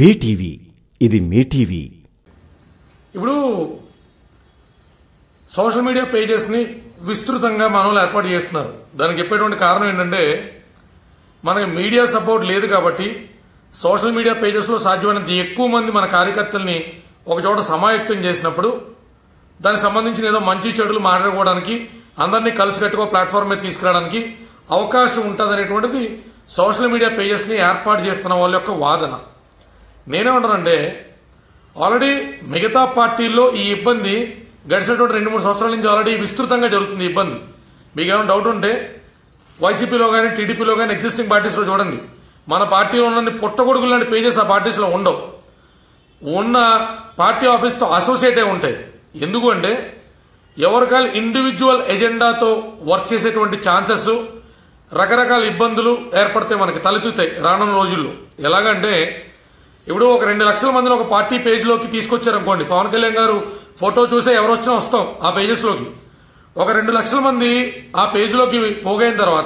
BTV ఇది మీ TV ఇప్పుడు సోషల్ మీడియా పేజెస్ ని విస్తృతంగా మనలో ఏర్పాటు చేస్తున్నారు దానికి చెప్పేటువంటి కారణం ఏంటంటే మనకి మీడియా సపోర్ట్ లేదు కాబట్టి సోషల్ మీడియా పేజెస్ లో సాధ్యమైనంత ఎక్కువ మంది మన కార్యకర్తల్ని ఒక చోట సమాయుక్తం చేసినప్పుడు దానికి సంబంధించిన ఏదో మంచి చెడులు మాట్లాడుకోవడానికి అందరినీ కలిసికట్టుగా ప్లాట్ఫామ్ మీద తీసుకురావడానికి అవకాశం ఉంటుంది అనేటువంటిది సోషల్ మీడియా పేజెస్ ని ఏర్పాటు చేస్తున్న వాళ్ళ యొక్క వాదన నేనేమంటానంటే ఆల్రెడీ మిగతా పార్టీల్లో ఈ ఇబ్బంది గడిచినటువంటి రెండు మూడు సంవత్సరాల నుంచి ఆల్రెడీ విస్తృతంగా జరుగుతుంది ఈ ఇబ్బంది మీకు ఏమైనా డౌట్ ఉంటే వైసీపీలో కానీ టీడీపీలో కానీ ఎగ్జిస్టింగ్ పార్టీస్ లో చూడండి మన పార్టీలో ఉన్న పుట్టగొడుగులు లాంటి పేజెస్ ఆ పార్టీస్ లో ఉండవు ఉన్న పార్టీ ఆఫీస్ తో అసోసియేట్ అయి ఉంటాయి ఎందుకు అంటే ఎవరికాల ఇండివిజువల్ ఎజెండాతో వర్క్ చేసేటువంటి ఛాన్సెస్ రకరకాల ఇబ్బందులు ఏర్పడితే మనకి తలెత్తుతాయి రానున్న రోజుల్లో ఎలాగంటే ఇప్పుడు ఒక రెండు లక్షల మందిని ఒక పార్టీ పేజ్ లోకి తీసుకొచ్చారనుకోండి పవన్ కళ్యాణ్ గారు ఫోటో చూసే ఎవరు వచ్చినా వస్తాం ఆ పేజెస్ లోకి ఒక రెండు లక్షల మంది ఆ పేజ్ లోకి పోగైన తర్వాత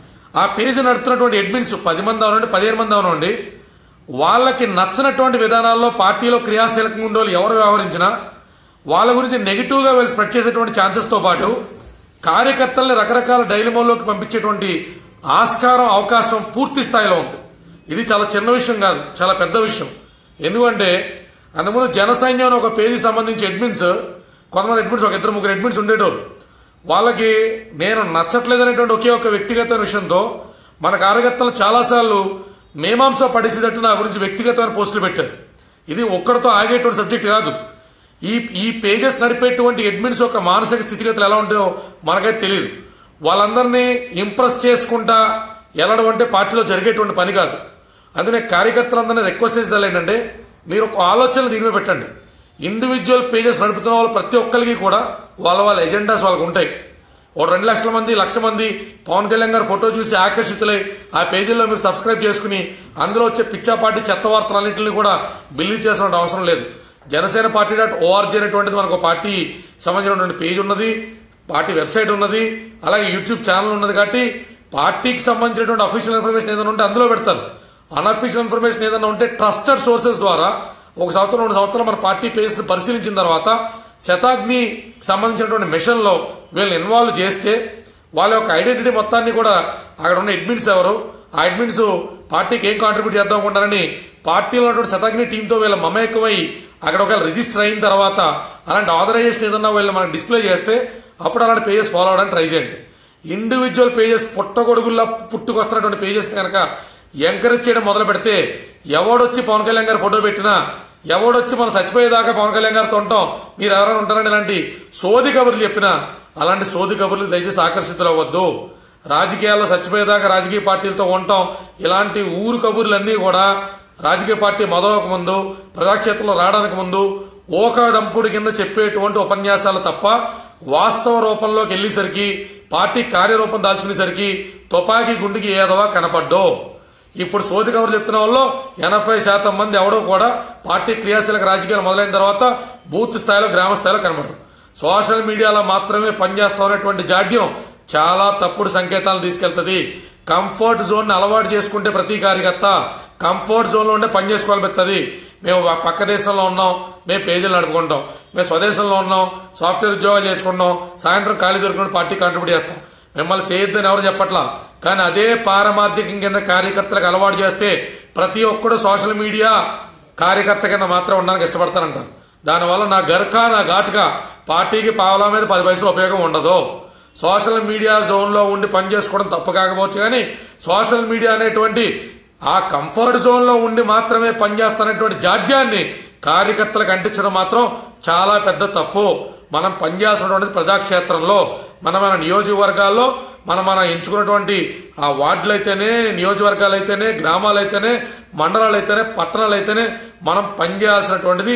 ఆ పేజ్ నడుపుతున్నటువంటి అడ్మిన్స్ పది మంది అవనండి పదిహేను మంది అవనండి వాళ్ళకి నచ్చినటువంటి విధానాల్లో పార్టీలో క్రియాశీలకంగా ఉండే వాళ్ళు ఎవరు వ్యవహరించినా వాళ్ళ గురించి నెగిటివ్ గా వీళ్ళు స్ప్రెడ్ చేసేటువంటి ఛాన్సెస్ తో పాటు కార్యకర్తల్ని రకరకాల డైలమోల్లోకి పంపించేటువంటి ఆస్కారం అవకాశం పూర్తి స్థాయిలో ఉంది ఇది చాలా చిన్న విషయం కాదు చాలా పెద్ద విషయం ఎందుకంటే అంతకుముందు జన సైన్యం అనే ఒక పేజీ సంబంధించి అడ్మిన్స్ కొంతమంది అడ్మిన్స్ ఒక ఇద్దరు ముగ్గురు అడ్మిన్స్ ఉండేటోళ్ళు వాళ్ళకి నేను నచ్చట్లేదనేటువంటి ఒకే ఒక వ్యక్తిగత విషయంతో మన కార్యకర్తలు చాలాసార్లు మేమాంస పడేసేటట్టు నా గురించి వ్యక్తిగతమైన పోస్టులు పెట్టారు ఇది ఒక్కడితో ఆగేటువంటి సబ్జెక్ట్ కాదు ఈ ఈ పేజెస్ నడిపేటువంటి అడ్మిన్స్ యొక్క మానసిక స్థితిగతులు ఎలా ఉంటాయో మనకైతే తెలియదు వాళ్ళందరినీ ఇంప్రెస్ చేసుకుంటా వెళ్ళడం అంటే పార్టీలో జరిగేటువంటి పని కాదు అందుకనే కార్యకర్తలందరినీ రిక్వెస్ట్ చేసేది ఏంటంటే మీరు ఒక ఆలోచన దీని మీద పెట్టండి ఇండివిజువల్ పేజెస్ నడుపుతున్న వాళ్ళు ప్రతి ఒక్కరికి కూడా వాళ్ళ వాళ్ళ ఎజెండాస్ వాళ్ళకు ఉంటాయి ఓ రెండు లక్షల మంది లక్ష మంది పవన్ కళ్యాణ్ గారు ఫోటో చూసి ఆకర్షితులై ఆ పేజీల్లో మీరు సబ్స్క్రైబ్ చేసుకుని అందులో వచ్చే పిచ్చాపాటి చెత్త వార్తలన్నింటినీ కూడా బిలీవ్ చేసిన అవసరం లేదు జనసేన పార్టీ డాట్ ఓఆర్జీ అనేటువంటిది మనకు ఒక పార్టీ సంబంధించినటువంటి పేజ్ ఉన్నది పార్టీ వెబ్సైట్ ఉన్నది అలాగే యూట్యూబ్ ఛానల్ ఉన్నది కాబట్టి పార్టీకి సంబంధించినటువంటి అఫీషియల్ ఇన్ఫర్మేషన్ ఏదైనా ఉంటే అందులో పెడతారు అన్అఫీషియల్ ఇన్ఫర్మేషన్ ఏదైనా ఉంటే ట్రస్టెడ్ సోర్సెస్ ద్వారా ఒక సంవత్సరం రెండు సంవత్సరాలు మన పార్టీ పేజ్ ని పరిశీలించిన తర్వాత శతాగ్ని సంబంధించినటువంటి మిషన్ లో వీళ్ళని ఇన్వాల్వ్ చేస్తే వాళ్ళ యొక్క ఐడెంటిటీ మొత్తాన్ని కూడా అక్కడ ఉన్న అడ్మిన్స్ ఎవరు ఆ అడ్మిన్స్ పార్టీకి ఏం కాంట్రిబ్యూట్ చేద్దాం అనుకుంటారని పార్టీలో ఉన్నటువంటి శతాగ్ని టీంతో వీళ్ళ మమేకమై అక్కడ ఒకవేళ రిజిస్టర్ అయిన తర్వాత అలాంటి ఆథరైజేషన్ ఏదన్నా వీళ్ళు మనకు డిస్ప్లే చేస్తే అప్పుడు అలాంటి పేజెస్ ఫాలో అవడానికి ట్రై చేయండి ఇండివిజువల్ పేజెస్ పుట్టగొడుగుల్లా పుట్టుకొస్తున్నటువంటి పేజెస్ కనుక ఎంకరేజ్ చేయడం మొదలు పెడితే ఎవడొచ్చి పవన్ కళ్యాణ్ గారు ఫోటో పెట్టినా ఎవడొచ్చి మనం చచ్చిపోయేదాకా పవన్ కళ్యాణ్ గారితో ఉంటాం మీరు ఎవరైనా ఉంటారని ఇలాంటి సోది కబుర్లు చెప్పినా అలాంటి సోది కబుర్లు దయచేసి ఆకర్షితులు అవ్వద్దు రాజకీయాల్లో చచ్చిపోయేదాకా రాజకీయ పార్టీలతో ఉంటాం ఇలాంటి ఊరు కబుర్లన్నీ కూడా రాజకీయ పార్టీ మొదలవక ముందు ప్రజాక్షేత్రంలో రావడానికి ముందు ఓకాదంపుడి కింద చెప్పేటువంటి ఉపన్యాసాలు తప్ప వాస్తవ రూపంలోకి వెళ్లేసరికి పార్టీ కార్యరూపం దాల్చుకునేసరికి తుపాకీ గుండెకి ఏదవా కనపడ్డో ఇప్పుడు సోది కవర్లు చెప్తున్న వాళ్ళు ఎనభై శాతం మంది ఎవడో కూడా పార్టీ క్రియాశీలక రాజకీయాలు మొదలైన తర్వాత బూత్ స్థాయిలో గ్రామ స్థాయిలో కనబడరు సోషల్ మీడియాలో మాత్రమే పనిచేస్తున్నటువంటి జాడ్యం చాలా తప్పుడు సంకేతాలు తీసుకెళ్తుంది కంఫర్ట్ జోన్ ని అలవాటు చేసుకుంటే ప్రతి కార్యకర్త కంఫర్ట్ జోన్ లో ఉండే పని చేసుకోవాలి మేము పక్క దేశంలో ఉన్నాం మేము పేజీలు నడుపుకుంటాం మేము స్వదేశంలో ఉన్నాం సాఫ్ట్వేర్ ఉద్యోగాలు చేసుకుంటాం సాయంత్రం ఖాళీ దొరికిన పార్టీ కాంట్రిబ్యూట్ చేస్తాం మిమ్మల్ని చేయొద్దని ఎవరు చెప్పట్లా కానీ అదే పారమార్థికం కింద కార్యకర్తలకు అలవాటు చేస్తే ప్రతి ఒక్కడు సోషల్ మీడియా కార్యకర్త కింద మాత్రం ఉండడానికి ఇష్టపడతారంటారు దానివల్ల నా గర్కా నా ఘాటుగా పార్టీకి పావలా మీద పది పైసలు ఉపయోగం ఉండదు సోషల్ మీడియా జోన్ లో ఉండి పనిచేసుకోవడం తప్పు కాకపోవచ్చు కానీ సోషల్ మీడియా అనేటువంటి ఆ కంఫర్ట్ జోన్ లో ఉండి మాత్రమే పనిచేస్తున్నటువంటి జాడ్యాన్ని కార్యకర్తలకు అంటించడం మాత్రం చాలా పెద్ద తప్పు మనం పనిచేయాల్సినటువంటి ప్రజాక్షేత్రంలో మన మన నియోజకవర్గాల్లో మనం మనం ఎంచుకున్నటువంటి ఆ వార్డులు అయితేనే నియోజకవర్గాలు అయితేనే గ్రామాలు అయితేనే మండలాలు అయితేనే పట్టణాలు అయితేనే మనం పనిచేయాల్సినటువంటిది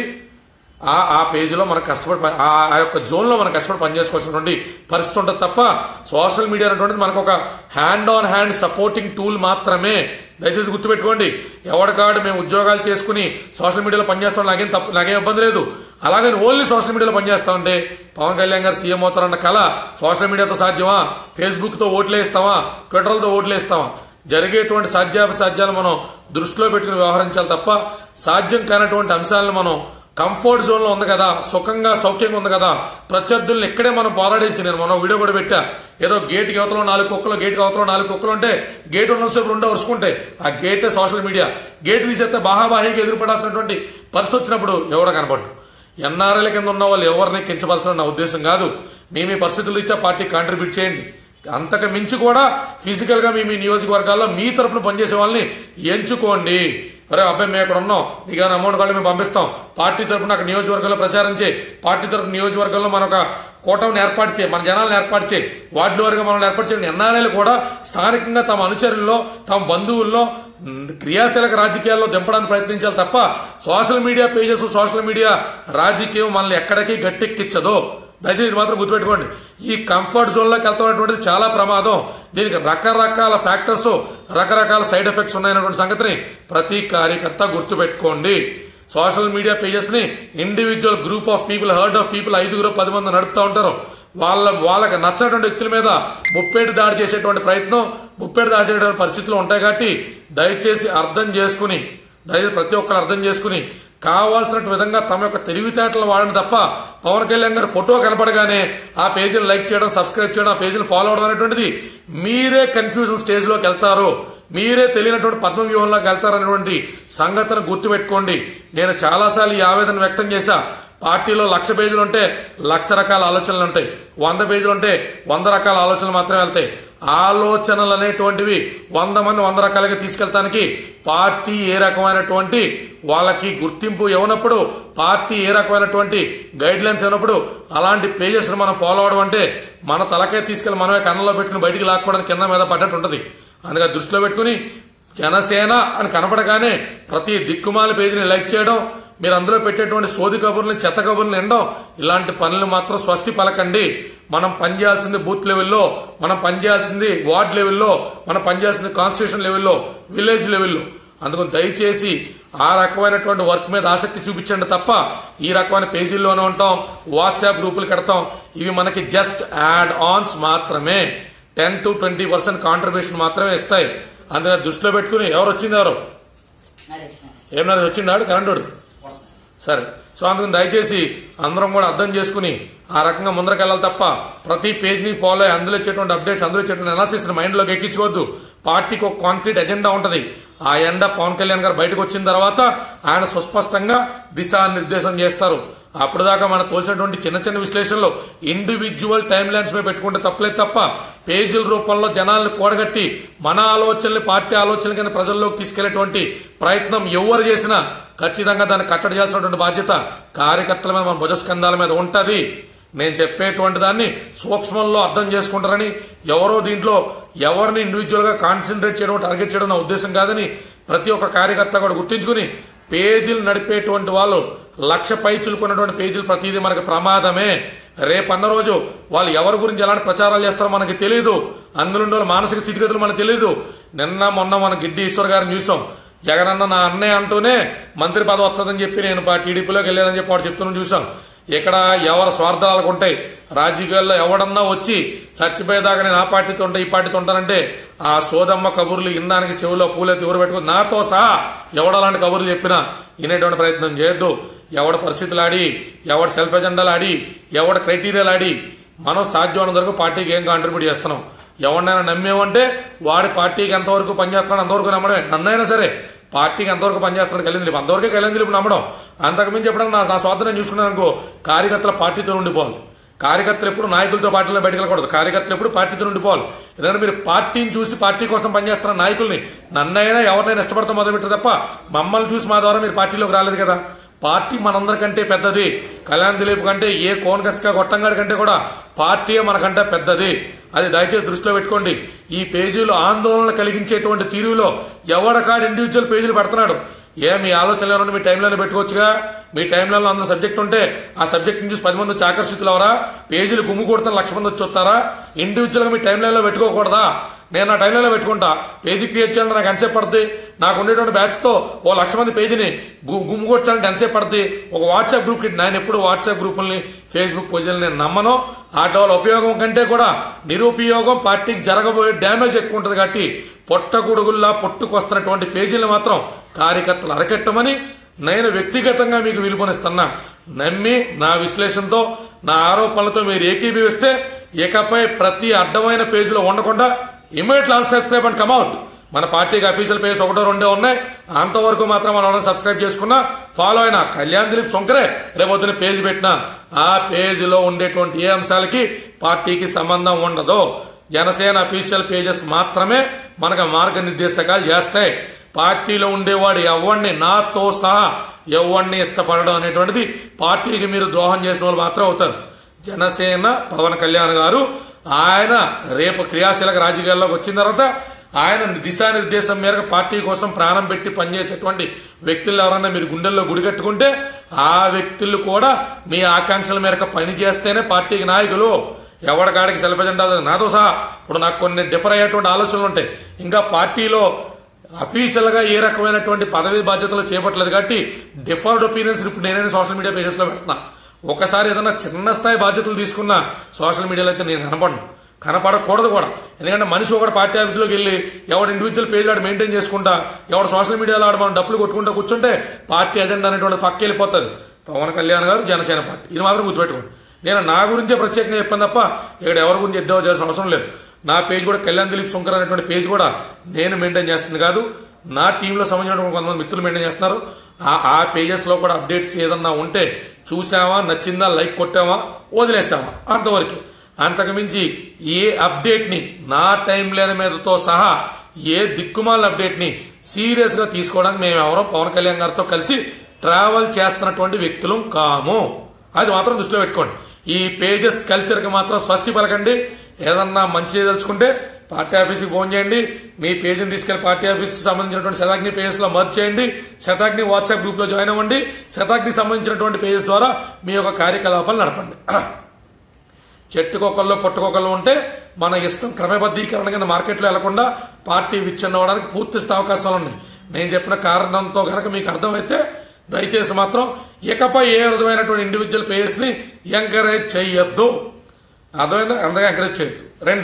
ఆ ఆ పేజీలో మనం కష్టపడి ప- ఆ ఆ యొక్క జోన్లో మనం కష్టపడి పనిచేసుకోవాల్సినటువంటి పరిస్థితి ఉంటుంది తప్ప సోషల్ మీడియా అనేటువంటిది మనకు ఒక hand on hand supporting tool మాత్రమే దయచేసి గుర్తుపెట్టుకోండి ఎవరికాడు మేము ఉద్యోగాలు చేసుకుని సోషల్ మీడియాలో పనిచేస్తాం నాకేం తప్పు నాకేం ఇబ్బంది లేదు అలాగే ఓన్లీ సోషల్ మీడియాలో పనిచేస్తా ఉంటే పవన్ కళ్యాణ్ గారు సీఎం అవుతారన్న కళ సోషల్ మీడియాతో సాధ్యమా ఫేస్బుక్ తో ఓట్లేస్తావా ట్విట్టర్లతో ఓట్లేస్తావా జరిగేటువంటి సాధ్యాపసాధ్యాలు మనం దృష్టిలో పెట్టుకుని వ్యవహరించాలి తప్ప సాధ్యం కానటువంటి అంశాలను మనం కంఫర్ట్ జోన్ లో ఉంది కదా సుఖంగా సౌఖ్యంగా ఉంది కదా ప్రత్యర్థుల్ని ఇక్కడే మనం పోరాడేసి నేను మనం వీడియో కూడా పెట్టా ఏదో గేట్ అవతల నాలుగు కుక్కలు గేట్ అవతల నాలుగు కుక్కలు ఉంటే గేట్ ఉన్నసేపు రెండో వరుసుకుంటే ఆ గేటే సోషల్ మీడియా గేట్ తీసేస్తే బాహాబాహిగా ఎదురుపడాల్సినటువంటి పరిస్థితి వచ్చినప్పుడు ఎవడో కనపడ్డు ఎన్ఆర్ఎల్ కింద ఉన్న వాళ్ళు ఎవరిని కించవలసిన నా ఉద్దేశం కాదు మీ మీ పరిస్థితులు ఇచ్చా పార్టీ కాంట్రిబ్యూట్ చేయండి అంతకు మించి కూడా ఫిజికల్ గా మీ మీ నియోజకవర్గాల్లో మీ తరపున పనిచేసే వాళ్ళని ఎంచుకోండి అరే అబ్బాయి మేము ఇక్కడ ఉన్నాం నీకు ఏమైనా అమౌంట్ కావాలి మేము పంపిస్తాం పార్టీ తరపున అక్కడ నియోజకవర్గంలో ప్రచారం చేయి పార్టీ తరపున నియోజకవర్గంలో మన ఒక కూటమిని ఏర్పాటు చేయి మన జనాలను ఏర్పాటు చేయి వార్డుల వరకు మనం ఏర్పాటు చేయండి ఎన్ఆర్ఐలు కూడా స్థానికంగా తమ అనుచరుల్లో తమ బంధువుల్లో ఉమ్, క్రియాశీలక రాజకీయాల్లో దింపడానికి ప్రయత్నించాలి తప్ప social media pages social media రాజకీయం మనల్ని ఎక్కడికి గట్టెక్కించదో దయచేసి ఇది మాత్రం గుర్తుపెట్టుకోండి ఈ కంఫర్ట్ జోన్ లోకి వెళ్తున్నటువంటిది చాలా ప్రమాదం దీనికి రకరకాల ఫ్యాక్టర్స్ రకరకాల సైడ్ ఎఫెక్ట్స్ ఉన్నాయన్నటువంటి సంగతిని ప్రతి కార్యకర్త గుర్తుపెట్టుకోండి సోషల్ మీడియా పేజెస్ ని individual group of people herd of people ఐదుగురు పది మంది నడుపుతూ ఉంటారు వాళ్ళ వాళ్ళకి నచ్చినటువంటి వ్యక్తుల మీద ముప్పేటు దాడి చేసేటువంటి ప్రయత్నం ముప్పేటు దాడి చేసేటువంటి పరిస్థితులు ఉంటాయి కాబట్టి దయచేసి అర్థం చేసుకుని దయచేసి ప్రతి ఒక్కరు అర్థం చేసుకుని కావాల్సిన విధంగా తమ యొక్క తెలివితేటలు వాడని తప్ప పవన్ కళ్యాణ్ గారి ఫోటో కనపడగానే ఆ పేజీని లైక్ చేయడం సబ్స్క్రైబ్ చేయడం ఆ పేజీని ఫాలో అవడం అనేటువంటిది మీరే కన్ఫ్యూజన్ స్టేజ్ లోకి వెళ్తారు మీరే తెలియనటువంటి పద్మ వ్యూహంలోకి వెళ్తారనేటువంటి సంగతిని గుర్తుపెట్టుకోండి నేను చాలాసార్లు ఈ ఆవేదన వ్యక్తం చేశా పార్టీలో లక్ష పేజీలు ఉంటే లక్ష రకాల ఆలోచనలు ఉంటాయి వంద పేజీలు ఉంటే వంద రకాల ఆలోచనలు మాత్రమే వెళ్తాయి ఆలోచనలు అనేటువంటివి వంద మంది వంద రకాలుగా తీసుకెళ్తానికి పార్టీ ఏ రకమైనటువంటి వాళ్ళకి గుర్తింపు ఇవ్వనప్పుడు పార్టీ ఏ రకమైనటువంటి గైడ్ లైన్స్ ఇవ్వనప్పుడు అలాంటి పేజెస్ మనం ఫాలో అవడం అంటే మన తలకే తీసుకెళ్లి మనమే కన్నంలో పెట్టుకుని బయటికి లాక్కోవడానికి కింద మీద పడ్డట్టు ఉంటది అందుకే దృష్టిలో పెట్టుకుని జనసేన అని కనపడగానే ప్రతి దిక్కుమాల పేజీని లైక్ చేయడం మీరు అందులో పెట్టేటువంటి సోది కబుర్ని చెత్త కబుర్ని ఎండడం ఇలాంటి పనులు మాత్రం స్వస్తి పలకండి మనం పనిచేయాల్సింది బూత్ లెవెల్లో మనం పనిచేయాల్సింది వార్డ్ లెవెల్లో మనం పనిచేయాల్సింది కాన్స్టిట్యూషన్ లెవెల్లో విలేజ్ లెవెల్లో అందుకని దయచేసి ఆ రకమైనటువంటి వర్క్ మీద ఆసక్తి చూపించండి తప్ప ఈ రకమైన పేజీల్లోనే ఉంటాం వాట్సాప్ గ్రూపులు కడతాం ఇవి మనకి జస్ట్ యాడ్ ఆన్స్ మాత్రమే ten to twenty percent contribution మాత్రమే ఇస్తాయి అందుకని దృష్టిలో పెట్టుకుని ఎవరు వచ్చింది ఎవరు ఏమన్నా వచ్చిండాడు కరెంటోడు సరే సో అందుకని దయచేసి అందరం కూడా అర్థం చేసుకుని ఆ రకంగా ముందరకెళ్ళాలి తప్ప ప్రతి పేజ్ని ఫాలో అయ్యి అందులో ఇచ్చేటువంటి అప్డేట్స్ అందులో ఇచ్చేటువంటి అనాలిసిస్ మైండ్ లోకి ఎక్కించుకోవద్దు పార్టీకి ఒక కాంక్రీట్ ఎజెండా ఉంటది ఆ ఎండ పవన్ కళ్యాణ్ గారు బయటకు వచ్చిన తర్వాత ఆయన సుస్పష్టంగా దిశానిర్దేశం చేస్తారు అప్పుడు దాకా మనం తోల్చినటువంటి చిన్న చిన్న విశ్లేషణలు ఇండివిజువల్ టైం లైన్స్ మీద పెట్టుకుంటే తప్పలేదు తప్ప పేజీల రూపంలో జనాలను కూడగట్టి మన ఆలోచనలు పార్టీ ఆలోచనల కింద ప్రజల్లోకి తీసుకెళ్లేటువంటి ప్రయత్నం ఎవరు చేసినా ఖచ్చితంగా దాన్ని కట్టడి చేయాల్సినటువంటి బాధ్యత కార్యకర్తల మీద మన భుజస్కంధాల మీద ఉంటది నేను చెప్పేటువంటి దాన్ని సూక్ష్మంలో అర్థం చేసుకుంటారని ఎవరో దీంట్లో ఎవరిని ఇండివిజువల్ గా కాన్సన్ట్రేట్ చేయడం టార్గెట్ చేయడం నా ఉద్దేశం కాదని ప్రతి ఒక్క కార్యకర్త కూడా గుర్తించుకుని పేజీలు నడిపేటువంటి వాళ్ళు లక్ష పై చులుకున్నటువంటి పేజీలు ప్రతిదీ మనకి ప్రమాదమే రేపన్న రోజు వాళ్ళు ఎవరి గురించి ఎలాంటి ప్రచారాలు చేస్తారో మనకి తెలియదు అందులో ఉండే వాళ్ళ మానసిక స్థితిగతులు మనకు తెలియదు నిన్న మొన్న మన గిడ్డి ఈశ్వర్ గారిని చూసాం జగనన్న నా అన్నయ్య అంటూనే మంత్రి పదవి వస్తుందని చెప్పి నేను పా- టీడీపీలోకి వెళ్ళానని చెప్పి వాడు చెప్తున్నాను చూసాం ఇక్కడ ఎవరి స్వార్థాలకు ఉంటాయి రాజకీయాల్లో ఎవడన్నా వచ్చి చచ్చిపోయేదాకా నేను ఆ పార్టీతో ఉంటా ఈ పార్టీతో ఉంటానంటే ఆ సోదమ్మ కబుర్లు ఇన్నానికి చెవులో పూలెత్తి ఊరు పెట్టుకుని నాతో సహా ఎవడలాంటి కబుర్లు చెప్పినా వినేటువంటి ప్రయత్నం చేయొద్దు ఎవడ పరిస్థితులు ఆడి ఎవడ సెల్ఫ్ ఎజెండాలు ఆడి ఎవడ క్రైటీరియాలు ఆడి మనం సాధ్యమైనంత వరకు పార్టీకి ఏం కాంట్రిబ్యూట్ చేస్తున్నాం ఎవరినైనా నమ్మేమంటే వాడి పార్టీకి ఎంతవరకు పనిచేస్తున్నాడు అంతవరకు నమ్మడమే నన్నైనా సరే పార్టీకి ఎంతవరకు పనిచేస్తున్నాడు కలింది దిలీప్ అంతవరకే కలింది దిలీప్ నమ్మడం అంతకుమించి ఎప్పుడైనా నా- నా స్వార్థం నేను చూసుకున్నాను అనుకో కార్యకర్తల పార్టీతో ఉండిపోవాలి కార్యకర్తలు ఎప్పుడు నాయకులతో పార్టీలో బయటకు వెళ్ళకూడదు కార్యకర్తలు ఎప్పుడు పార్టీతో ఉండిపోవాలి ఎందుకంటే మీరు పార్టీని చూసి పార్టీ కోసం పనిచేస్తున్న నాయకుల్ని నన్నైనా ఎవరినైనా ఇష్టపడతాం మొదలుపెట్టారు తప్ప మమ్మల్ని చూసి మా ద్వారా మీరు పార్టీలోకి రాలేదు కదా పార్టీ మనందరికంటే పెద్దది కళ్యాణ్ దిలీప్ కంటే ఏ కోన్గస్గా గొట్టంగాడి కంటే కూడా పార్టీ మనకంటే పెద్దది అది దయచేసి దృష్టిలో పెట్టుకోండి ఈ పేజీలు ఆందోళన కలిగించేటువంటి తీరులో ఎవడకాడు ఇండివిజువల్ పేజీలు పెడుతున్నాడు ఏ మీ ఆలోచనలో ఉండి మీ టైంలో పెట్టుకోవచ్చుగా మీ టైంలో అందులో సబ్జెక్ట్ ఉంటే ఆ సబ్జెక్ట్ చూసి పది మంది వచ్చి ఆకర్షితులు అవరా పేజీలు గుమ్ము కొడుతున్న లక్ష మంది వచ్చి వస్తారా ఇండివిజువల్ గా మీ టైంలైన్లో పెట్టుకోకూడదా నేను నా టైంలో పెట్టుకుంటా పేజీ క్రియేట్ చేయాలంటే నాకు ఎంతసేపు పడుతుంది నాకు ఉండేటువంటి బ్యాచ్ తో ఓ లక్ష మంది పేజీని గు- గుమ్ముకొచ్చాలంటే ఎంతసేపు పడుతుంది ఒక వాట్సాప్ గ్రూప్ కి నేను ఎప్పుడు వాట్సాప్ గ్రూపుల్ని ఫేస్బుక్ పేజీలు నేను నమ్మను వాటి వల్ల ఉపయోగం కంటే కూడా నిరుపయోగం పార్టీకి జరగబోయే డ్యామేజ్ ఎక్కువ ఉంటుంది కాబట్టి పొట్టగొడుగుల్లా పొట్టుకొస్తున్నటువంటి పేజీలు మాత్రం కార్యకర్తలు అరకెట్టమని నేను వ్యక్తిగతంగా మీకు విలువనిస్తున్నా నమ్మి నా విశ్లేషణతో నా ఆరోపణలతో మీరు ఏకీభవిస్తే ఇకపై ప్రతి అడ్డమైన పేజీలో ఉండకుండా ఇమీడియట్ అన్సబ్స్క్రైబ్ అండ్ కమ్అట్ మన పార్టీకి అఫీషియల్ పేజ్ ఒకటో రెండో ఉన్నాయి అంతవరకు మాత్రం మనం ఎవరైనా సబ్స్క్రైబ్ చేసుకున్నా ఫాలో అయినా కళ్యాణ్ దిలీప్ శంకరే రేపొద్దున పేజ్ పెట్టినా ఆ పేజీలో ఉండేటువంటి ఏ అంశాలకి పార్టీకి సంబంధం ఉండదు జనసేన అఫీషియల్ పేజెస్ మాత్రమే మనకు మార్గనిర్దేశకాలు చేస్తాయి పార్టీలో ఉండేవాడు ఎవరిని నాతో సహా ఎవరిని ఇష్టపడడం అనేటువంటిది పార్టీకి మీరు ద్రోహం చేసిన వాళ్ళు మాత్రం అవుతారు జనసేన పవన్ కళ్యాణ్ గారు ఆయన రేపు క్రియాశీలక రాజకీయాల్లోకి వచ్చిన తర్వాత ఆయన దిశానిర్దేశం మేరకు పార్టీ కోసం ప్రాణం పెట్టి పనిచేసేటువంటి వ్యక్తులు ఎవరన్నా మీరు గుండెల్లో గుడిగట్టుకుంటే ఆ వ్యక్తులు కూడా మీ ఆకాంక్షల మేరకు పని చేస్తేనే పార్టీకి నాయకులు ఎవడికాడికి సెల్ఫ్ ఎజెండా నాతో సహా ఇప్పుడు నాకు కొన్ని డిఫర్ అయ్యేటువంటి ఆలోచనలు ఉంటాయి ఇంకా పార్టీలో అఫీషియల్ గా ఏ రకమైనటువంటి పదవి బాధ్యతలు చేపట్టలేదు కాబట్టి డిఫర్డ్ ఒపీనియన్స్ ఇప్పుడు నేనే సోషల్ మీడియా పేజెస్ లో పెడుతున్నా ఒకసారి ఏదైనా చిన్న స్థాయి బాధ్యతలు తీసుకున్న సోషల్ మీడియాలో అయితే నేను కనపడను కనపడకూడదు కూడా ఎందుకంటే మనిషి ఒకటి పార్టీ ఆఫీస్లోకి వెళ్ళి ఎవడు ఇండివిజువల్ పేజ్ ఆడు మెయింటైన్ చేసుకుంటా ఎవడు సోషల్ మీడియాలో ఆడు మనం డబ్బులు కొట్టుకుంటా కూర్చుంటే పార్టీ ఎజెండా అనేటువంటి పక్క వెళ్ళిపోతుంది పవన్ కళ్యాణ్ గారు జనసేన పార్టీ ఇది మాత్రం గుర్తుపెట్టుకోండి నేను నా గురించే ప్రత్యేకంగా చెప్పాను తప్ప ఇక్కడ ఎవరి గురించి ఎద్దేవా చేయాల్సిన అవసరం లేదు నా పేజ్ కూడా కళ్యాణ్ దిలీప్ శంకర్ అనేటువంటి పేజ్ కూడా నేను మెయింటైన్ చేస్తుంది కాదు నా టీంలో సంబంధించినటువంటి కొంతమంది మిత్రులు మెయింటైన్ చేస్తున్నారు ఆ ఆ పేజెస్ లో కూడా అప్డేట్స్ ఏదన్నా ఉంటే చూసామా నచ్చిందా లైక్ కొట్టామా వదిలేసామా అంతవరకు అంతకు మించి ఏ అప్డేట్ ని నా టైం లైన్ మీదతో సహా ఏ దిక్కుమాల అప్డేట్ ని సీరియస్ గా తీసుకోవడానికి మేము ఎవరో పవన్ కళ్యాణ్ గారితో కలిసి ట్రావెల్ చేస్తున్నటువంటి వ్యక్తులం కాము అది మాత్రం దృష్టిలో పెట్టుకోండి ఈ పేజెస్ కల్చర్ కి మాత్రం స్వస్తి పలకండి ఏదన్నా మంచి చేయదలుచుకుంటే పార్టీ ఆఫీస్కి ఫోన్ చేయండి మీ పేజీని తీసుకెళ్లి పార్టీ ఆఫీస్ సంబంధించినటువంటి శతాగ్ని పేజెస్ లో మర్జ్ చేయండి శతాగ్ని వాట్సాప్ గ్రూప్ లో జాయిన్ అవ్వండి శతాగ్ని సంబంధించినటువంటి పేజెస్ ద్వారా మీ యొక్క కార్యకలాపాలు నడపండి చెట్టుకొకల్లో పుట్టుకొకల్లో ఉంటే మన ఇష్టం క్రమబద్ధీకరణ కింద మార్కెట్లో వెళ్లకుండా పార్టీ విచ్ఛిన్నవడానికి పూర్తి స్థాయి అవకాశాలు ఉన్నాయి నేను చెప్పిన కారణంతో కనుక మీకు అర్థమైతే దయచేసి మాత్రం ఇకపై ఏ విధమైనటువంటి ఇండివిజువల్ పేజెస్ ని ఎంకరేజ్ చేయొద్దు అర్థమైందా అందగా ఎంకరేజ్ చేయొద్దు రెండు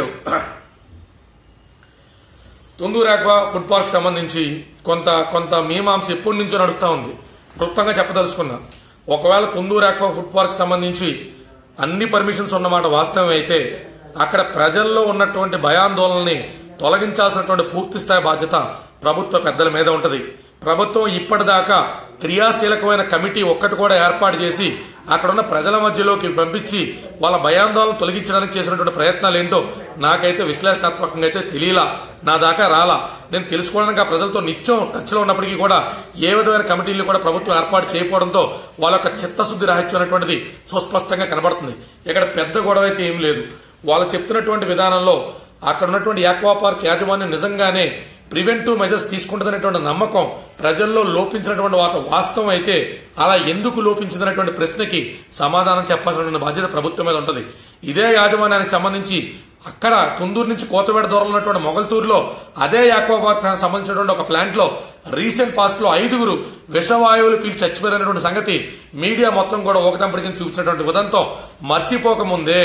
తుందూరు ఆక్వా ఫుడ్ పార్క్ సంబంధించి కొంత కొంత మీమాంస ఎప్పటి నుంచో నడుస్తా ఉంది క్లుప్తంగా చెప్పదలుచుకున్నా ఒకవేళ తుందూరు ఆక్వా ఫుడ్ పార్క్ సంబంధించి అన్ని పర్మిషన్స్ ఉన్నమాట వాస్తవం అయితే అక్కడ ప్రజల్లో ఉన్నటువంటి భయాందోళనని తొలగించాల్సినటువంటి పూర్తి స్థాయి బాధ్యత ప్రభుత్వ పెద్దల మీద ఉంటది ప్రభుత్వం ఇప్పటిదాకా క్రియాశీలకమైన కమిటీ ఒక్కటి కూడా ఏర్పాటు చేసి అక్కడ ఉన్న ప్రజల మధ్యలోకి పంపించి వాళ్ళ భయాందోళన తొలగించడానికి చేసినటువంటి ప్రయత్నాలు ఏంటో నాకైతే విశ్లేషణాత్మకంగా అయితే తెలియలా నా దాకా రాలా నేను తెలుసుకోవడానికి ఆ ప్రజలతో నిత్యం టచ్ లో ఉన్నప్పటికీ కూడా ఏ విధమైన కమిటీలు కూడా ప్రభుత్వం ఏర్పాటు చేయకపోవడంతో వాళ్ళ యొక్క చిత్తశుద్ధి రహస్యం అనేటువంటిది సుస్పష్టంగా కనబడుతుంది ఇక్కడ పెద్ద గొడవ అయితే ఏం లేదు వాళ్ళు చెప్తున్నటువంటి విధానంలో అక్కడ ఉన్నటువంటి యాక్వా పార్క్ యాజమాన్యం నిజంగానే ప్రివెంటివ్ మెజర్స్ తీసుకుంటుందనేటువంటి నమ్మకం ప్రజల్లో లోపించినటువంటి వాత వాస్తవం అయితే అలా ఎందుకు లోపించిందనేటువంటి ప్రశ్నకి సమాధానం చెప్పాల్సినటువంటి బాధ్యత ప్రభుత్వం మీద ఉంటుంది ఇదే యాజమాన్యానికి సంబంధించి అక్కడ కుందూరు నుంచి కోతవేడ దూరంలో ఉన్నటువంటి మొగల్తూరులో అదే యాక్వా పార్క్ సంబంధించినటువంటి ఒక ప్లాంట్ లో రీసెంట్ పాస్ట్ లో ఐదుగురు విషవాయువులు పీల్చి చచ్చిపోయినటువంటి సంగతి మీడియా మొత్తం కూడా ఒకటంపటికి చూపించినటువంటి ఉదంతం మర్చిపోకముందే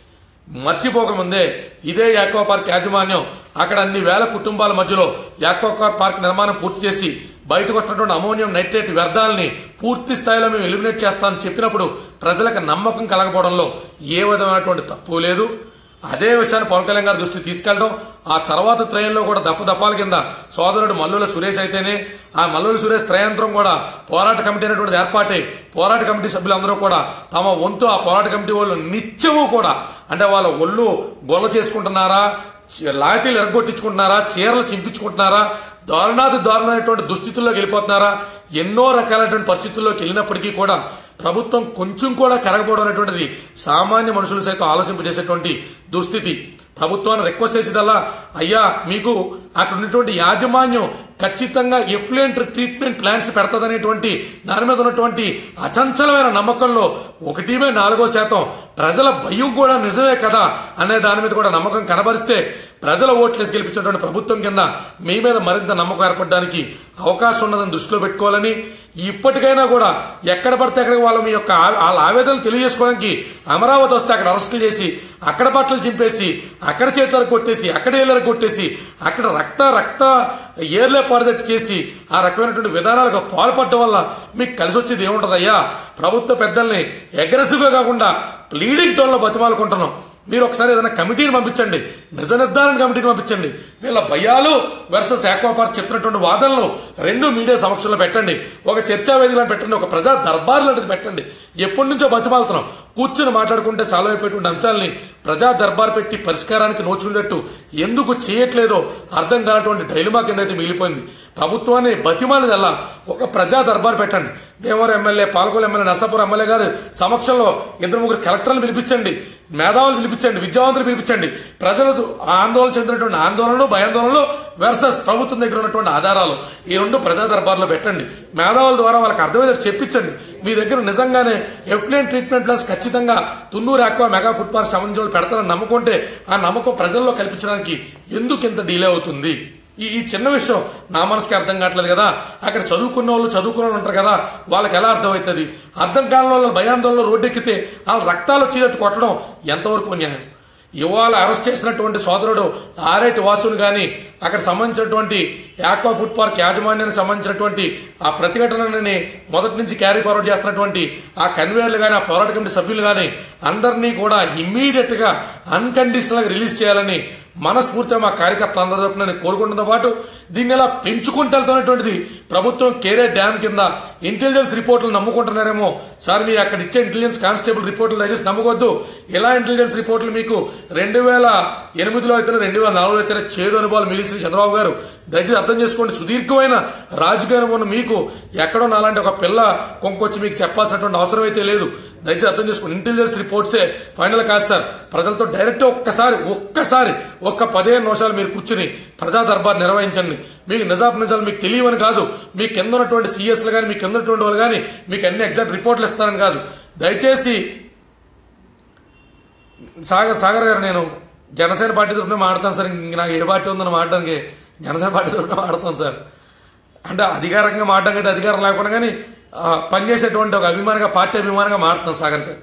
మర్చిపోకముందే ఇదే యాక్వా పార్క్ యాజమాన్యం అక్కడ అన్ని వేల కుటుంబాల మధ్యలో యాక్వా పార్క్ నిర్మాణం పూర్తి చేసి బయటకు వస్తున్నటువంటి అమోనియం నైట్రేట్ వ్యర్థాలని పూర్తి స్థాయిలో మేము ఎలిమినేట్ చేస్తామని చెప్పినప్పుడు ప్రజలకు నమ్మకం కలగపోవడంలో ఏ విధమైనటువంటి తప్పు లేదు అదే విషయాన్ని పవన్ కళ్యాణ్ గారి దృష్టికి తీసుకెళ్లడం ఆ తర్వాత త్రయంలో కూడా దఫ దఫాల కింద సోదరుడు మల్లుల సురేష్ అయితేనే ఆ మల్లుల సురేష్ త్రయంత్రం కూడా పోరాట కమిటీ అనేటువంటిది ఏర్పాటై పోరాట కమిటీ సభ్యులందరూ కూడా తమ వంతు ఆ పోరాట కమిటీ వాళ్ళు నిత్యము కూడా అంటే వాళ్ళ ఒళ్ళు గొల్ల చేసుకుంటున్నారా లాఠీలు ఎరగొట్టించుకుంటున్నారా చీరలు చింపించుకుంటున్నారా దారుణాది దారుణమైనటువంటి దుస్థితుల్లోకి వెళ్ళిపోతున్నారా ఎన్నో రకాలైనటువంటి పరిస్థితుల్లోకి వెళ్ళినప్పటికీ కూడా ప్రభుత్వం కొంచెం కూడా కరగపోవడం అనేటువంటిది సామాన్య మనుషులు సైతం ఆలోచింపజేసేటువంటి దుస్థితి ప్రభుత్వాన్ని రిక్వెస్ట్ చేసేదల్లా అయ్యా మీకు అక్కడ ఉన్నటువంటి యాజమాన్యం ఖచ్చితంగా ఎఫ్లుయెంట్ ట్రీట్మెంట్ ప్లాన్స్ పెడతదనేటువంటి దాని మీద ఉన్నటువంటి అచంచలమైన నమ్మకంలో ఒకటి బై నాలుగో శాతం ప్రజల భయం కూడా నిజమే కదా అనే దాని మీద కూడా నమ్మకం కనబరిస్తే ప్రజల ఓట్లేసి గెలిపించినటువంటి ప్రభుత్వం కింద మీ మీద మరింత నమ్మకం ఏర్పడడానికి అవకాశం ఉన్నదని దృష్టిలో పెట్టుకోవాలని ఇప్పటికైనా కూడా ఎక్కడ పడితే అక్కడ వాళ్ళ మీ యొక్క ఆ- వాళ్ళ ఆవేదనలు తెలియజేసుకోవడానికి అమరావతి వస్తే అక్కడ అరెస్టులు చేసి అక్కడ బట్టలు చింపేసి అక్కడ చేతులకు కొట్టేసి అక్కడ ఏళ్ళకు కొట్టేసి అక్కడ రక్త రక్త ఏర్లే పారదట్టు చేసి ఆ రకమైనటువంటి విధానాలకు పాల్పడడం వల్ల మీకు కలిసి వచ్చేది ఏముంటదయ్యా ప్రభుత్వ పెద్దల్ని అగ్రెసివ్ గా కాకుండా ప్లీడింగ్ టోన్ లో బతిమాలుకుంటున్నాం మీరు ఒకసారి ఏదైనా కమిటీని పంపించండి నిజ నిర్ధారణ కమిటీని పంపించండి వీళ్ళ భయాలు వర్సెస్ ఆక్వాపార్క్ చెప్పినటువంటి వాదనలు రెండు మీడియా సమక్షంలో పెట్టండి ఒక చర్చా వేదికలను పెట్టండి ఒక ప్రజా దర్బార్ లాంటిది పెట్టండి ఎప్పటి నుంచో బతిమాలుతున్నాం కూర్చొని మాట్లాడుకుంటే సాల్వ్ అయిపోయేటువంటి అంశాలని ప్రజా దర్బార్ పెట్టి పరిష్కారానికి నోచుకునేటట్టు ఎందుకు చేయట్లేదో అర్థం కానటువంటి డైలమా కింద అయితే మిగిలిపోయింది ప్రభుత్వాన్ని బతిమాలది అలా ఒక ప్రజా దర్బార్ పెట్టండి దేవరం ఎమ్మెల్యే పాలకొల ఎమ్మెల్యే నర్సాపురం ఎమ్మెల్యే గారు సమక్షంలో ఇద్దరు ముగ్గురు కలెక్టర్లు పిలిపించండి మేధావులు పిలిపించండి విద్యావంతులు పిలిపించండి ప్రజలు ఆందోళన చెందినటువంటి ఆందోళనలు భయాందోళనలు వర్సెస్ ప్రభుత్వం దగ్గర ఉన్నటువంటి ఆధారాలు ఈ రెండు ప్రజా దర్బార్లో పెట్టండి మేధావుల ద్వారా వాళ్ళకి అర్థమయ్యేది చెప్పించండి మీ దగ్గర నిజంగానే ఎఫ్లైన్ ట్రీట్మెంట్ ప్లాన్స్ ఖచ్చితంగా Tunnuru aqua mega food park సంబంధించిన వాళ్ళు పెడతారని నమ్మకుంటే ఆ నమ్మకం ప్రజల్లో కల్పించడానికి ఎందుకు ఇంత డిలే అవుతుంది ఈ ఈ చిన్న విషయం నా మనసుకి అర్థం కావట్లేదు కదా అక్కడ చదువుకున్న వాళ్ళు చదువుకున్న వాళ్ళు ఉంటారు కదా వాళ్ళకి ఎలా అర్థమవుతుంది అర్థం కాని వాళ్ళు భయాందోళనలో రోడ్డెక్కితే వాళ్ళ రక్తాలు వచ్చేటట్టు కొట్టడం ఎంతవరకు న్యాయం ఇవాళ అరెస్ట్ చేసినటువంటి సోదరుడు ఆరేటి వాసుని గాని అక్కడ సంబంధించినటువంటి యాక్వా ఫుడ్ పార్క్ యాజమాన్యానికి సంబంధించినటువంటి ఆ ప్రతిఘటనని మొదటి నుంచి క్యారీ ఫార్వర్డ్ చేస్తున్నటువంటి ఆ కన్వేయర్లు గాని ఆ పోరాట కమిటీ సభ్యులు గాని అందరినీ కూడా ఇమ్మీడియట్ గా అన్కండిషనల్ గా రిలీజ్ చేయాలని మనస్ఫూర్తిగా మా కార్యకర్తలు అందరి తరపున నేను కోరుకుంటున్న పాటు దీన్ని ఎలా పెంచుకుంటూ వెళ్తున్నటువంటిది ప్రభుత్వం కేరే డ్యామ్ కింద ఇంటెలిజెన్స్ రిపోర్టులు నమ్ముకుంటున్నారేమో సార్ మీరు అక్కడ ఇచ్చే ఇంటెలిజెన్స్ కానిస్టేబుల్ రిపోర్టులు దయచేసి నమ్మకొద్దు ఎలా ఇంటెలిజెన్స్ రిపోర్టులు మీకు రెండు వేల ఎనిమిదిలో అయితేనే రెండు వేల నాలుగులో అయితేనే చేదు అనుభవాలు మిగిల్చిన చంద్రబాబు గారు దయచేసి అర్థం చేసుకోండి సుదీర్ఘమైన రాజకీయ అనుభవం ఉన్న మీకు ఎక్కడో నాలాంటి ఒక పిల్ల కొంకొచ్చి మీకు చెప్పాల్సినటువంటి అవసరం అయితే లేదు దయచేసి అర్థం చేసుకోండి ఇంటెలిజెన్స్ రిపోర్ట్సే ఫైనల్ కాదు సార్ ప్రజలతో డైరెక్ట్ ఒక్కసారి ఒక్కసారి ఒక్క పదిహేను నిమిషాలు మీరు కూర్చుని ప్రజా దర్బార్ నిర్వహించండి మీకు నిజాపు నిజాలు మీకు తెలియవని కాదు మీ కింద ఉన్నటువంటి సీఎస్లు కానీ మీ కింద ఉన్నటువంటి వాళ్ళు కానీ మీకు అన్ని ఎగ్జాక్ట్ రిపోర్ట్లు ఇస్తారని కాదు దయచేసి సాగర్ సాగర్ గారు నేను జనసేన పార్టీ తరఫున మాడతాను సార్ ఇంక నాకు ఏ పార్టీ ఉందని మాడడానికి జనసేన పార్టీ తరఫున మాడతాను సార్ అంటే అధికారంగా మాడడం అయితే అధికారం లేకుండా కానీ ఆ, పనిచేసేటువంటి ఒక అభిమానిగా పార్టీ అభిమానిగా మాడుతున్నాను సాగర్ గారు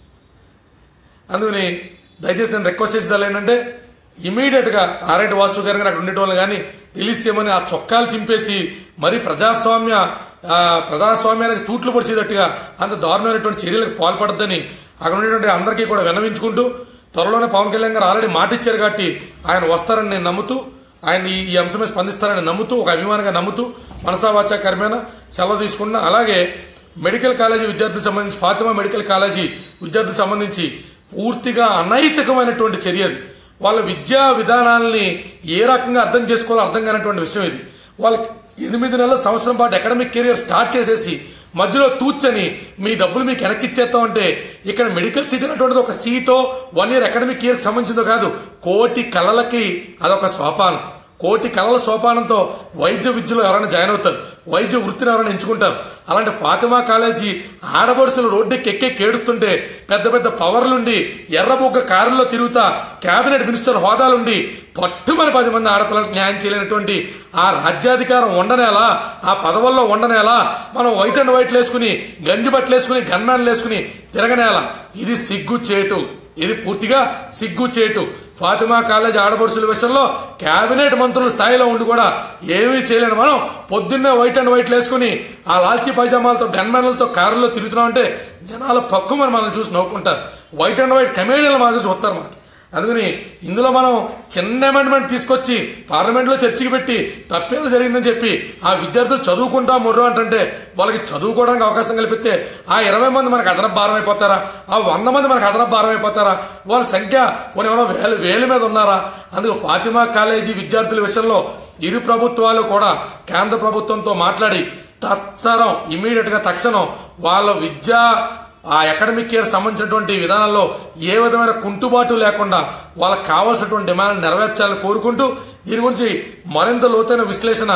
అందుకని దయచేసి నేను రిక్వెస్ట్ చేసేది ఏంటంటే ఇమీడియట్ గా ఆర్ఐటి వాసు గారు అక్కడ ఉండేటోళ్ళు కానీ రిలీజ్ చేయమని ఆ చొక్కాలు చింపేసి మరి ప్రజాస్వామ్య ఆ, ప్రజాస్వామ్యానికి తూట్లు పొడిచేటట్టుగా అంత దారుణమైనటువంటి చర్యలకు పాల్పడద్దని అక్కడ ఉండేటువంటి అందరికీ కూడా విన్నవించుకుంటూ త్వరలోనే పవన్ కళ్యాణ్ గారు ఆల్రెడీ మాట ఇచ్చారు కాబట్టి ఆయన వస్తారని నేను నమ్ముతూ ఆయన ఈ- ఈ అంశమే స్పందిస్తారని నమ్ముతూ ఒక అభిమానంగా నమ్ముతూ మనసా వాచా కర్మేన సెలవు తీసుకున్నా అలాగే మెడికల్ కాలేజీ విద్యార్థులకు సంబంధించి ఫాతిమా మెడికల్ కాలేజీ విద్యార్థులకు సంబంధించి పూర్తిగా అనైతికమైనటువంటి చర్య అది వాళ్ళ విద్యా విధానాలని ఏ రకంగా అర్థం చేసుకోవాలో అర్థం కానటువంటి విషయం ఇది వాళ్ళకి ఎనిమిది నెలల సంవత్సరం పాటు అకాడమిక్ కెరియర్ స్టార్ట్ చేసేసి మధ్యలో తూచని మీ డబ్బులు మీకు వెనక్కి ఇచ్చేస్తాం అంటే ఇక్కడ మెడికల్ సీట్ అనేటువంటిది ఒక సీటో వన్ ఇయర్ అకాడమిక్ ఇయర్ సంబంధించిందో కాదు కోటి కళలకి అదొక సోపానం కోటి కళల సోపానంతో వైద్య విద్యలో ఎవరైనా జాయిన్ అవుతారు వైద్య వృత్తిని ఎవరైనా ఎంచుకుంటారు అలాంటి ఫాతిమా కాలేజీ ఆడబడుసులు రోడ్డుకి ఎక్కే కేడుతుంటే పెద్ద పెద్ద పవర్లుండి ఎర్రబొగ్గ కారులో తిరుగుతా కేబినెట్ మినిస్టర్ హోదాలుండి పట్టుమని పది మంది ఆడపిల్లలకు న్యాయం చేయలేనటువంటి ఆ రాజ్యాధికారం ఉండనేలా ఆ పదవుల్లో ఉండనేలా మనం వైట్ అండ్ వైట్ వేసుకుని గంజి బట్టలు వేసుకుని గన్మ్యాన్లు వేసుకుని తిరగనేలా ఇది సిగ్గు చేటు ఇది పూర్తిగా సిగ్గు చేటు ఫాతిమా కాలేజ్ ఆడపడుచుల విషయంలో కేబినెట్ మంత్రుల స్థాయిలో ఉండి కూడా ఏమీ చేయలేని మనం పొద్దున్నే వైట్ అండ్ వైట్ వేసుకుని ఆ లాల్చీ పైజామాలతో గన్మెన్లతో కారులో తిరుగుతున్నాం అంటే జనాలు పక్కుమని మనం చూసి నవ్వుకుంటారు వైట్ అండ్ వైట్ కమేడియన్లు మనం చూసి వస్తారు మనకి అందుకని ఇందులో మనం చిన్న అమెండ్మెంట్ తీసుకొచ్చి పార్లమెంట్ లో చర్చకి పెట్టి తప్పేదో జరిగిందని చెప్పి ఆ విద్యార్థులు చదువుకుంటా ముర్రు అంటే వాళ్ళకి చదువుకోవడానికి అవకాశం కల్పిస్తే ఆ ఇరవై మంది మనకు అదనపు భారం అయిపోతారా ఆ వంద మంది మనకు అదనపు భారం అయిపోతారా వాళ్ళ సంఖ్య పోనీ ఏమైనా వేల వేల మీద ఉన్నారా అందుకు ఫాతిమా కాలేజీ విద్యార్థుల విషయంలో ఇరు ప్రభుత్వాలు కూడా కేంద్ర ప్రభుత్వంతో మాట్లాడి తత్సరం ఇమీడియట్ గా తక్షణం వాళ్ళ విద్యా ఆ అకాడమిక్ ఇయర్ సంబంధించినటువంటి విధానాల్లో ఏ విధమైన కుంటుబాటు లేకుండా వాళ్ళకి కావాల్సినటువంటి డిమాండ్ నెరవేర్చాలని కోరుకుంటూ దీని గురించి మరింత లోతైన విశ్లేషణ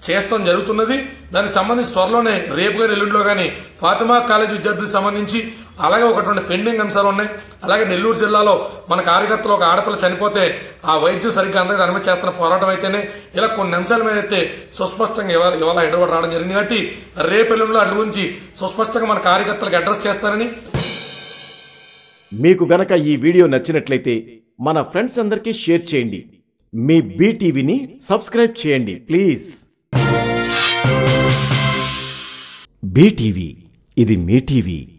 చేస్తాం జరుగుతున్నది దానికి సంబంధించి త్వరలోనే రేపు గాని ఎల్లుండిలో గాని ఫాతిమా కాలేజ్ విద్యార్థులకు సంబంధించి అలాగే ఒకటి పెండింగ్ అంశాలు ఉన్నాయి అలాగే నెల్లూరు జిల్లాలో మన కార్యకర్తలు ఒక ఆడపిల్ల చనిపోతే ఆ వైద్యం సరిగ్గా అందరికీ అనుమతి చేస్తున్న పోరాటం అయితేనే ఇలా కొన్ని అంశాల మీద అయితే సుస్పష్టంగా ఇవాళ ఇవాళ హైదరాబాద్ రావడం జరిగింది కాబట్టి రేపు ఎల్లుండిలో అటు గురించి సుస్పష్టంగా మన కార్యకర్తలకు అడ్రస్ చేస్తానని మీకు గనక ఈ వీడియో నచ్చినట్లయితే మన ఫ్రెండ్స్ అందరికీ షేర్ చేయండి మీ బీటీవీని సబ్స్క్రైబ్ చేయండి ప్లీజ్ బీటీవీ ఇది మీ టీవీ